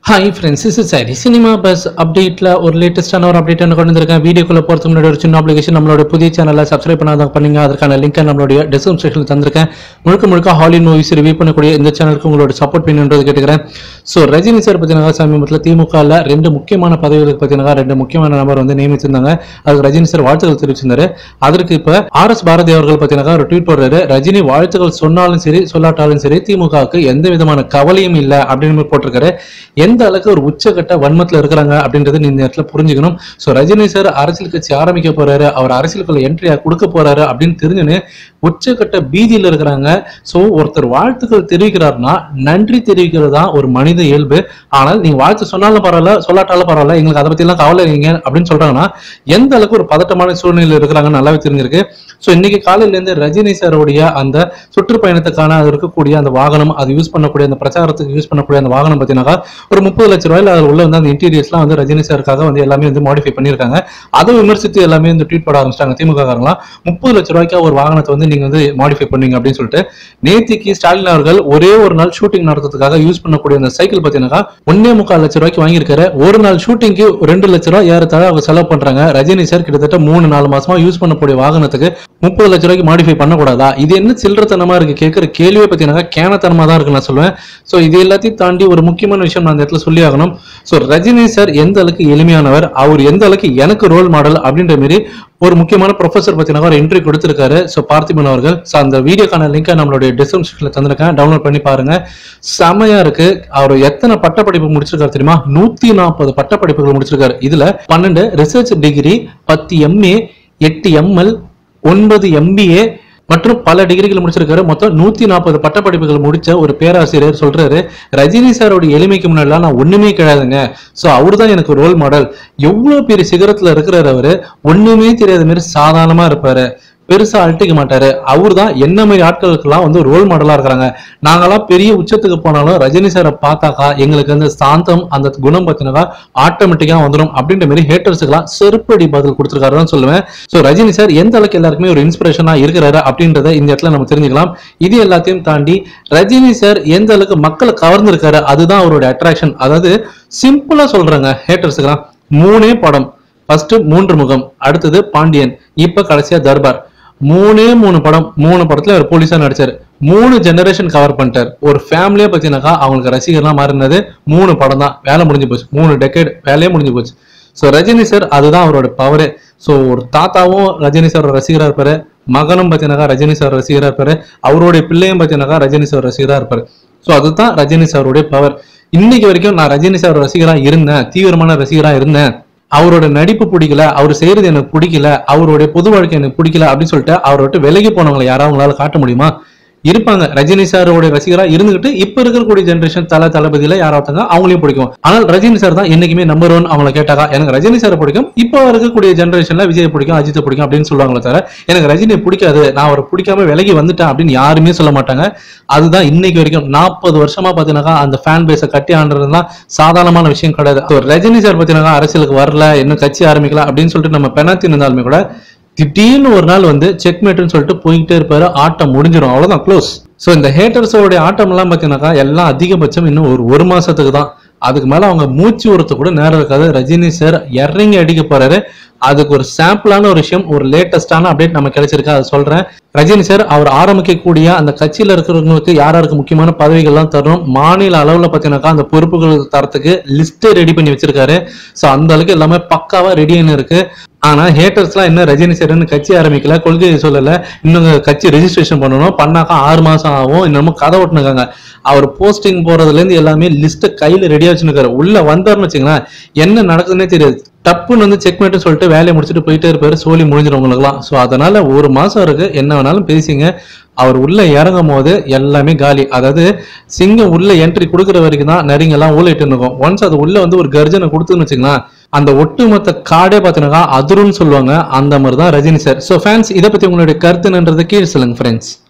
hi friends is சரி cinema buzz அப்டேட்டில் ஒரு லேட்டஸ்டான ஒரு அப்டேட் கொண்டு வந்திருக்கேன் வீடியோக்குள்ள போகிறதுக்கு முன்னாடி ஒரு சின்ன அப்ளிகேஷன் நம்மளோட புதிய சேனலை சப்ஸ்கிரைப் பண்ணாத பண்ணுங்க அதற்கான லிங்க் நம்மளுடைய டிஸ்கிரிப்ஷனில் தந்திருக்கேன் முழுக்க முழுக்க ஹாலிவுட் மூவிஸ் ரிவ்யூ பண்ணக்கூடிய இந்த சேனலுக்கு உங்களோட சப்போர்ட் பண்ணுன்றது கேட்டுக்கிறேன் ஸோ ரஜினி சார் பார்த்தீங்கன்னா சமீபத்தில் திமுகவில் ரெண்டு முக்கியமான பதவிகளுக்கு பார்த்தீங்கன்னா ரெண்டு முக்கியமான நபர் வந்து நியமிச்சிருந்தாங்க அதுக்கு ரஜினி சார் வாழ்த்துக்கள் தெரிவிச்சிருந்தாரு அதற்கு இப்போ ஆர் எஸ் பாரதி அவர்கள் பார்த்தீங்கன்னா ஒரு ட்வீட் போடுறாரு ரஜினி வாழ்த்துக்கள் சொன்னாலும் சரி சொல்லாட்டாலும் சரி திமுகவுக்கு எந்த விதமான கவலையும் இல்லை அப்படின்னு போட்டிருக்காரு எந்த அளவுக்கு ஒரு உச்சகட்ட வன்மத்துல இருக்கிறாங்க அப்படின்றது நீ இந்த இடத்துல புரிஞ்சுக்கணும் ஸோ ரஜினி சார் அரசியல் கட்சி ஆரம்பிக்க போறாரு அவர் அரசியலுக்குள்ள என்ட்ரியா கொடுக்க போறாரு அப்படின்னு தெரிஞ்சுன்னு உச்சகட்ட பீதியில் இருக்கிறாங்க ஸோ ஒருத்தர் வாழ்த்துக்கள் தெரிவிக்கிறாருன்னா நன்றி தெரிவிக்கிறது தான் ஒரு மனித இயல்பு ஆனால் நீங்க வாழ்த்து சொன்னாலும் பரவாயில்ல சொல்லாட்டாலும் பரவாயில்ல எங்களுக்கு அதை பத்தி எல்லாம் கவலை இல்லைங்க அப்படின்னு சொல்றாங்கன்னா எந்த அளவுக்கு ஒரு பதட்டமான சூழ்நிலையில் இருக்கிறாங்கன்னு நல்லாவே தெரிஞ்சிருக்கு ஸோ இன்னைக்கு காலையில இருந்து ரஜினி சாருடைய அந்த சுற்றுப்பயணத்துக்கான அது இருக்கக்கூடிய அந்த வாகனம் அது யூஸ் பண்ணக்கூடிய அந்த பிரச்சாரத்துக்கு யூஸ் பண்ணக்கூடிய அந்த வாகனம் பார்த்தீங்கன்னா ஒரு முப்பது லட்ச ரூபாயில அதில் உள்ள வந்து அந்த இன்டீரியர்ஸ்லாம் வந்து ரஜினி சாருக்காக வந்து எல்லாமே வந்து மாடிஃபை பண்ணியிருக்காங்க அதை விமர்சித்து எல்லாமே வந்து ட்வீட் போட ஆரம்பிச்சிட்டாங்க திமுக காரங்களாம் முப்பது லட்ச ரூபாய்க்கு ஒரு வாகனத்தை வந்து நீங்க வந்து மாடிஃபை பண்ணீங்க அப்படின்னு சொல்லிட்டு நேத்திக்கு ஸ்டாலின் அவர்கள் ஒரே ஒரு நாள் ஷூட்டிங் நடத்துறதுக்காக யூஸ் பண்ணக்கூடிய அந்த சைக்கிள் பார்த்தீங்கன்னா ஒன்னே முக்கால் லட்ச ரூபாய்க்கு வாங்கியிருக்காரு ஒரு நாள் ஷூட்டிங்க்கு ரெண்டு லட்ச ரூபாய் ஏறத்தாழ அவங்க செலவு பண்றாங்க ரஜினி சார் கிட்டத்தட்ட மூணு நாலு மாசமா யூஸ் பண்ணக்கூடிய வாகனத்துக்கு முப்பது லட்ச ரூபாய்க்கு மாடிஃபை பண்ணக்கூடாதா இது என்ன சில்லறத்தனமா இருக்கு கேட்கிற கேள்வியை பார்த்தீங்கன்னா கேனத்தனமா தான் இருக்கு நான் சொல்லுவேன் ஸோ இது எல்லாத்தையும் தாண்டி ஒரு முக்கியமான விஷயம் நான் அந்த இடத்துல சொல்லி ஆகணும் ஸோ ரஜினி சார் எந்த அளவுக்கு எளிமையானவர் அவர் எந்த அளவுக்கு எனக்கு ரோல் மாடல் அப்படின்ற மாதிரி ஒரு முக்கியமான ப்ரொஃபசர் பத்தின ஒரு என்ட்ரி கொடுத்திருக்காரு ஸோ பார்த்திபன் அவர்கள் ஸோ அந்த வீடியோக்கான லிங்கை நம்மளுடைய டிஸ்கிரிப்ஷன்ல தந்திருக்கேன் டவுன்லோட் பண்ணி பாருங்க செமையா இருக்கு அவர் எத்தனை பட்டப்படிப்பு முடிச்சிருக்காரு தெரியுமா நூத்தி நாற்பது பட்டப்படிப்புகள் முடிச்சிருக்காரு இதுல பன்னெண்டு ரிசர்ச் டிகிரி பத்து எம்ஏ எட்டு எம்எல் ஒன்பது எம்பிஏ மற்றும் பல டிகிரிகள் முடிச்சிருக்காரு மொத்தம் நூத்தி நாற்பது பட்டப்படிப்புகள் முடிச்ச ஒரு பேராசிரியர் சொல்றாரு ரஜினி சாரோட எளிமைக்கு முன்னாடிலாம் நான் ஒண்ணுமே கிடையாதுங்க சோ அவரு தான் எனக்கு ரோல் மாடல் எவ்வளவு பெரிய சிகரத்துல இருக்கிறாரு அவரு ஒண்ணுமே தெரியாத மாதிரி சாதாரணமா இருப்பாரு பெருசா அழட்டிக்க மாட்டாரு அவர் தான் என்ன மாதிரி ஆட்களுக்கெல்லாம் வந்து ரோல் மாடலா இருக்கிறாங்க நாங்கெல்லாம் பெரிய உச்சத்துக்கு போனாலும் ரஜினி சாரை பார்த்தாக்கா எங்களுக்கு அந்த சாந்தம் அந்த குணம் பார்த்தினாக்கா ஆட்டோமேட்டிக்கா வந்துடும் அப்படின்ற மாதிரி ஹேட்டர்ஸுக்கெல்லாம் செருப்படி பதில் கொடுத்துருக்காருன்னு சொல்லுவேன் ஸோ ரஜினி சார் எந்த அளவுக்கு எல்லாருக்குமே ஒரு இன்ஸ்பிரேஷனா இருக்கிறாரு அப்படின்றத இந்த இடத்துல நம்ம தெரிஞ்சுக்கலாம் இது எல்லாத்தையும் தாண்டி ரஜினி சார் எந்த அளவுக்கு மக்களை கவர்ந்திருக்காரு அதுதான் அவருடைய அட்ராக்ஷன் அதாவது சிம்பிளா சொல்றாங்க ஹேட்டர்ஸுக்கெல்லாம் மூணே படம் ஃபர்ஸ்ட் மூன்று முகம் அடுத்தது பாண்டியன் இப்ப கடைசியா தர்பார் மூணே மூணு படம் மூணு படத்துல அவர் போலீஸா நடிச்சாரு மூணு ஜெனரேஷன் கவர் பண்ணிட்டார் ஒரு ஃபேமிலியா பார்த்தீங்கன்னாக்கா அவங்களுக்கு ரசிகர்லாம் மாறினது மூணு படம் தான் வேலை முடிஞ்சு போச்சு மூணு டெக்கேட் வேலையே முடிஞ்சு போச்சு ஸோ ரஜினி சார் அதுதான் அவரோட பவரே ஸோ ஒரு தாத்தாவும் ரஜினி சார் ரசிகரா இருப்பாரு மகனும் பார்த்தீங்கன்னாக்கா ரஜினி சார் ரசிகரா இருப்பாரு அவருடைய பிள்ளையும் பார்த்தீங்கன்னாக்கா ரஜினி சார் ரசிகரா இருப்பாரு ஸோ அதுதான் ரஜினி சாருடைய பவர் இன்னைக்கு வரைக்கும் நான் ரஜினி சார் ரசிகரா இருந்தேன் தீவிரமான ரசிகரா இருந்தேன் அவரோட நடிப்பு பிடிக்கல அவர் செய்யறது எனக்கு பிடிக்கல அவருடைய பொது வாழ்க்கை எனக்கு பிடிக்கல அப்படின்னு சொல்லிட்டு அவரை விட்டு விலகி போனவங்களை யாராவது உங்களால காட்ட முடியுமா இருப்பாங்க ரஜினி சாரோட ரசிகரா இருந்துகிட்டு இப்ப இருக்கக்கூடிய ஜென்ரேஷன் தல தளபதியில யாராவது அவங்களையும் பிடிக்கும் ஆனால் ரஜினி சார் தான் என்னைக்குமே நம்பர் ஒன் அவங்கள கேட்டாக்கா எனக்கு ரஜினி சார் பிடிக்கும் இப்போ இருக்கக்கூடிய ஜென்ரேஷன்ல விஜய் பிடிக்கும் அஜித் பிடிக்கும் அப்படின்னு சொல்லுவாங்களே தவிர எனக்கு ரஜினி பிடிக்காது நான் அவரை பிடிக்காம விலகி வந்துட்டேன் அப்படின்னு யாருமே சொல்ல மாட்டாங்க அதுதான் இன்னைக்கு வரைக்கும் நாற்பது வருஷமா பாத்தீங்கன்னா அந்த ஃபேன் பேஸை கட்டி ஆண்டுறதுலாம் சாதாரணமான விஷயம் கிடையாது So, ரஜினி சார் பாத்தீங்கன்னா அரசியலுக்கு வரல இன்னும் கட்சி ஆரம்பிக்கல அப்படின்னு சொல்லிட்டு நம்ம பெனாத்தி இருந்தாலுமே கூட திடீர்னு ஒரு நாள் வந்து செக்மேட்னு சொல்லிட்டு போயிட்டே இருப்பாரு ஆட்டம் முடிஞ்சிடும் அவ்வளவுதான் க்ளோஸ் ஸோ இந்த ஹேட்டர்ஸோடைய ஆட்டம் எல்லாம் பார்த்தீங்கன்னாக்கா எல்லாம் அதிகபட்சம் இன்னும் ஒரு ஒரு மாசத்துக்கு தான் அதுக்கு மேல அவங்க மூச்சு உரத்து கூட நேரம் இருக்காது ரஜினி சார் இறங்கி அடிக்க போறாரு அதுக்கு ஒரு சாம்பிளான ஒரு விஷயம் ஒரு லேட்டஸ்டான அப்டேட் நம்ம கிடைச்சிருக்கு அதை சொல்றேன் ரஜினி சார் அவர் ஆரம்பிக்கக்கூடிய அந்த கட்சியில இருக்கிறவங்களுக்கு யார் யாருக்கு முக்கியமான பதவிகள்லாம் தரணும் மாநில அளவுல பார்த்தீங்கன்னாக்கா அந்த பொறுப்புகள் தரத்துக்கு லிஸ்டே ரெடி பண்ணி வச்சிருக்காரு ஸோ அந்த அளவுக்கு எல்லாமே பக்காவா ரெடின்னு இருக்கு ஆனா ஹேட்டர்ஸ்லாம் என்ன ரஜினி சார்னு கட்சி ஆரம்பிக்கல கொள்கையை சொல்லல இன்னும் கட்சி ரெஜிஸ்ட்ரேஷன் பண்ணணும் பண்ணாக்கா ஆறு மாசம் ஆகும் இன்னமும் கதை ஓட்டுனுக்காங்க அவர் போஸ்டிங் போறதுல இருந்து எல்லாமே லிஸ்ட்டை கையில ரெடியா வச்சுருக்காரு உள்ள வந்தாருன்னு வச்சுங்களேன் என்ன நடக்குதுன்னே தெரியாது டப்புன்னு வந்து செக் பண்ணிட்டு சொல்லிட்டு வேலையை முடிச்சுட்டு போயிட்டே இருப்பாரு சோலி முடிஞ்சிடும் உங்களுக்குலாம் ஸோ அதனால ஒரு மாசம் இருக்கு என்ன வேணாலும் பேசிங்க அவர் உள்ள இறங்கும் போது எல்லாமே காலி அதாவது சிங்கம் உள்ள என்ட்ரி கொடுக்குற வரைக்கும் தான் நரிங்கெல்லாம் ஊழிட்டு இருக்கும் ஒன்ஸ் அது உள்ள வந்து ஒரு கர்ஜனை கொடுத்துன்னு வச்சுங்களேன் அந்த ஒட்டுமொத்த காடே பார்த்தீங்கன்னா அதிரும்னு சொல்லுவாங்க அந்த மாதிரி தான் ரஜினி சார் ஸோ ஃபேன்ஸ் இதை பத்தி உங்களுடைய கருத்துன்றது கீழே சொல்லுங்க ஃப்ரெண்ட்ஸ்